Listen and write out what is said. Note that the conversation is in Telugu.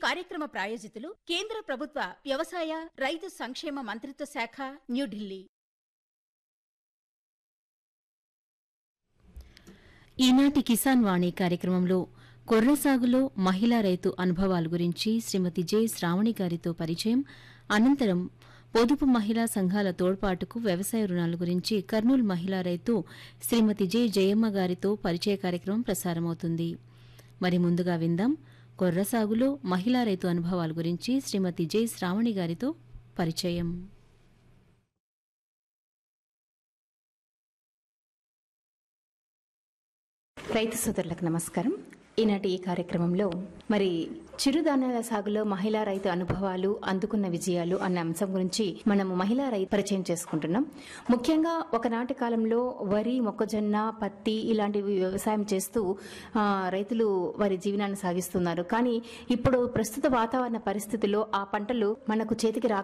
కార్యక్రమ ప్రాయోజితులు కేంద్ర ప్రభుత్వ వ్యవసాయ రైతు సంక్షేమ మంత్రిత్వ శాఖ న్యూఢిల్లీ ఈనాటి కిసాన్ వాణి కార్యక్రమంలో కొర్ర సాగులో మహిళా రైతు అనుభవాల గురించి శ్రీమతి జె శ్రావణి గారితో పరిచయం అనంతరం పొదుపు మహిళా సంఘాల తోడ్పాటుకు వ్యవసాయ రుణాల గురించి కర్నూలు మహిళా రైతు శ్రీమతి జె జయమ్మ గారితో పరిచయ కార్యక్రమం ప్రసారమవుతుంది మరి ముందుగా విందాం కొర్ర సాగులో మహిళా రైతు అనుభవాల గురించి శ్రీమతి జె శ్రావణి గారితో పరిచయం రైతు సోదరులకు నమస్కారం ఈనాటి ఈ కార్యక్రమంలో మరి చిరుధాన్యాల సాగులో మహిళా రైతు అనుభవాలు అందుకున్న విజయాలు అన్న అంశం గురించి మనము మహిళా రైతు పరిచయం చేసుకుంటున్నాం ముఖ్యంగా ఒకనాటి కాలంలో వరి మొక్కజొన్న పత్తి ఇలాంటివి వ్యవసాయం చేస్తూ ఆ, రైతులు వారి జీవనాన్ని సాగిస్తున్నారు కానీ ఇప్పుడు ప్రస్తుత వాతావరణ పరిస్థితుల్లో ఆ పంటలు మనకు చేతికి రా